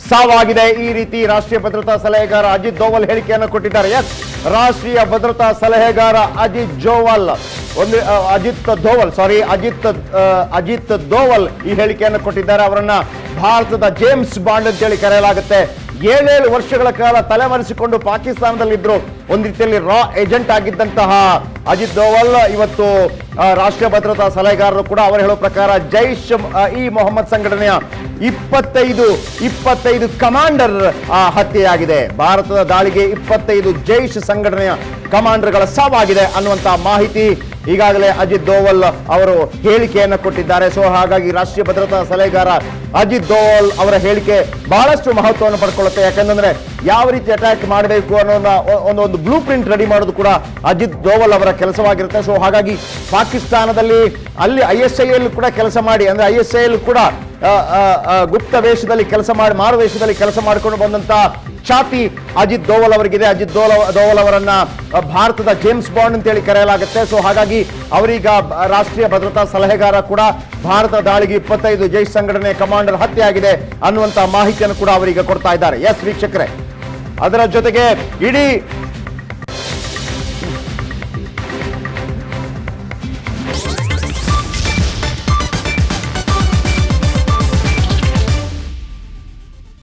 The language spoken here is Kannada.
ಸಾವಾಗಿದೆ ಈ ರೀತಿ ರಾಷ್ಟ್ರೀಯ ಭದ್ರತಾ ಸಲಹೆಗಾರ ಅಜಿತ್ ದೋವಲ್ ಹೇಳಿಕೆಯನ್ನು ಕೊಟ್ಟಿದ್ದಾರೆ ಎಸ್ ರಾಷ್ಟ್ರೀಯ ಭದ್ರತಾ ಸಲಹೆಗಾರ ಅಜಿತ್ ಜೋವಲ್ ಒಂದು ಆ, ಅಜಿತ್ ದೋವಲ್ ಸಾರಿ ಅಜಿತ್ ಆ, ಅಜಿತ್ ದೋವಲ್ ಈ ಹೇಳಿಕೆಯನ್ನು ಕೊಟ್ಟಿದ್ದಾರೆ ಅವರನ್ನ ಭಾರತದ ಜೇಮ್ಸ್ ಬಾಂಡ್ ಅಂತೇಳಿ ಕರೆಯಲಾಗುತ್ತೆ ಏಳೇಳು ವರ್ಷಗಳ ಕಾಲ ತಲೆಮರೆಸಿಕೊಂಡು ಪಾಕಿಸ್ತಾನದಲ್ಲಿದ್ರು ಒಂದು ರೀತಿಯಲ್ಲಿ ರಾ ಏಜೆಂಟ್ ಆಗಿದ್ದಂತಹ ಅಜಿತ್ ದೋವಲ್ ಇವತ್ತು ಆ, ರಾಷ್ಟ್ರೀಯ ಭದ್ರತಾ ಸಲಹೆಗಾರರು ಕೂಡ ಅವರು ಹೇಳೋ ಪ್ರಕಾರ ಜೈಷ್ ಆ, ಇ ಮೊಹಮ್ಮದ್ ಸಂಘಟನೆಯ ಇಪ್ಪತ್ತೈದು ಇಪ್ಪತ್ತೈದು ಕಮಾಂಡರ್ ಆ, ಹತ್ಯೆಯಾಗಿದೆ ಭಾರತದ ದಾಳಿಗೆ ಇಪ್ಪತ್ತೈದು ಜೈಷ್ ಸಂಘಟನೆಯ ಕಮಾಂಡರ್ಗಳ ಸಾವಾಗಿದೆ ಅನ್ನುವಂತಹ ಮಾಹಿತಿ ಈಗಾಗಲೇ ಅಜಿತ್ ದೋವಲ್ ಅವರು ಹೇಳಿಕೆಯನ್ನು ಕೊಟ್ಟಿದ್ದಾರೆ ಸೊ ಹಾಗಾಗಿ ರಾಷ್ಟ್ರೀಯ ಭದ್ರತಾ ಸಲಹೆಗಾರ ಅಜಿತ್ ದೋವಲ್ ಅವರ ಹೇಳಿಕೆ ಬಹಳಷ್ಟು ಮಹತ್ವವನ್ನು ಪಡ್ಕೊಳ್ಳುತ್ತೆ ಯಾಕಂದ್ರೆ ಯಾವ ರೀತಿ ಅಟ್ಯಾಕ್ ಮಾಡಬೇಕು ಅನ್ನೋ ಒಂದು ಒಂದು ಬ್ಲೂ ಪ್ರಿಂಟ್ ರೆಡಿ ಮಾಡೋದು ಕೂಡ ಅಜಿತ್ ದೋವಲ್ ಅವರ ಕೆಲಸವಾಗಿರುತ್ತೆ ಸೊ ಹಾಗಾಗಿ ಪಾಕಿಸ್ತಾನದಲ್ಲಿ ಅಲ್ಲಿ ಐ ಎಸ್ ಐ ಕೂಡ ಕೆಲಸ ಮಾಡಿ ಅಂದ್ರೆ ಐ ಎಸ್ ಐ ಕೂಡ ಆ, ಆ, ಆ, ಗುಪ್ತ ವೇಷದಲ್ಲಿ ಕೆಲಸ ಮಾಡಿ ಮಾರು ವೇಷದಲ್ಲಿ ಕೆಲಸ ಮಾಡಿಕೊಂಡು ಬಂದಂತ ಛಾತಿ ಅಜಿತ್ ದೋವಲ್ ಅವರಿಗಿದೆ ಅಜಿತ್ ದೋಲ ದೋವಲ್ ಅವರನ್ನ ಆ, ಭಾರತದ ಜೇಮ್ಸ್ ಬಾಂಡ್ ಅಂತೇಳಿ ಕರೆಯಲಾಗುತ್ತೆ ಸೊ ಹಾಗಾಗಿ ಅವರೀಗ ಬ- ರಾಷ್ಟ್ರೀಯ ಭದ್ರತಾ ಸಲಹೆಗಾರ ಕೂಡ ಭಾರತ ದಾಳಿಗೆ ಇಪ್ಪತ್ತೈದು ಜೈಷ್ ಸಂಘಟನೆ ಕಮಾಂಡರ್ ಹತ್ಯೆಯಾಗಿದೆ ಅನ್ನುವಂತ ಮಾಹಿತಿಯನ್ನು ಕೂಡ ಅವರೀಗ ಕೊಡ್ತಾ ಇದ್ದಾರೆ ಎಸ್ ವೀಕ್ಷಕರೇ ಅದರ ಜೊತೆಗೆ ಇಡೀ